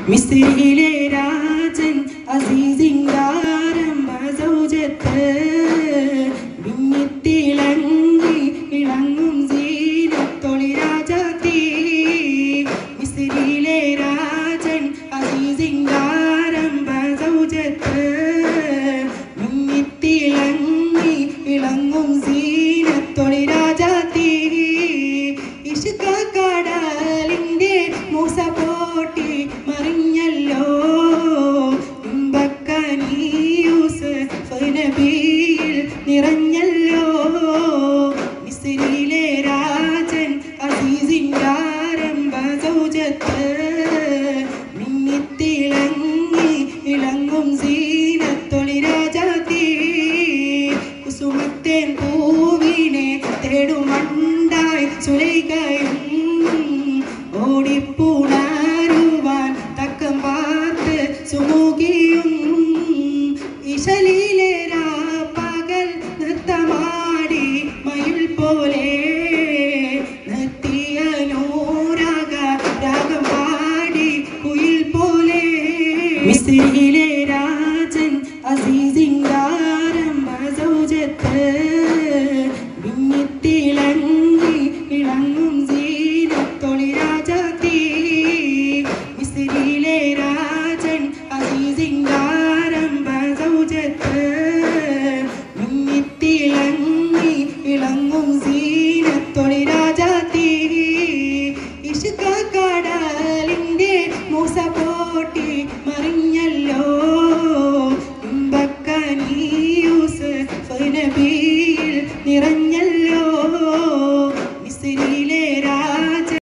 മിസ്രിയിലെ രാജൻ അസീസിംഗാരംഭ സൗജത്ത് മിന്നിത്തിളങ്ങി ഇളങ്ങും സീനത്തൊളി രാജാത്തി മിസ്രിയിലെ രാജൻ അസീസിംഗാരംഭ സൗജത്ത് മിന്നിത്തിളങ്ങി ഇളങ്ങും സീനത്തൊളി രാജാത്തി ഇഷ്ക കടലിന്റെ മൂസ പോട്ടി മറിഞ്ഞല്ലോ ഇമ്പക്കനീയൂസ് നബിയിൽ നിറഞ്ഞല്ലോ മിസ്രിയിലെ രാജൻ അസീസിന്റെ ആരംഭ സൗജത്ത് മിന്നിത്തിളങ്ങി ഇളങ്ങും സീനത്തൊളി രാജാത്തി കുസുമത്തേൻ പൂവിനെ തേടുമണ്ടായി സുലൈകയും ഓടിപ്പുണരുവാൻ തക്കം പാർത്ത് സുമുഖിയും ഇശലിലെ പകൽ നൃത്തമാടി മയിൽ പോലെ നിർത്തിയ നൂരാഗ രാഗം പാടി കുയിൽ പോലെ മിസ്രിയിലെ രാജൻ അസീസിംഗാരംഭ സൗജത്ത് മിന്നിത്തിളങ്ങി ഇളങ്ങും സീനത്തൊളി രാജാത്തി മിസ്രിയിലെ രാജൻ അസീസിംഗാരംഭ സൗജത്ത് മിന്നിത്തിളങ്ങി ഇളങ്ങും സീനത്തൊളി രാജാത്തി ഇഷ്ക കടലിന്റെ മൂസ പോട്ടി മറിഞ്ഞല്ലോ ഇമ്പക്കനീയൂസ് നബി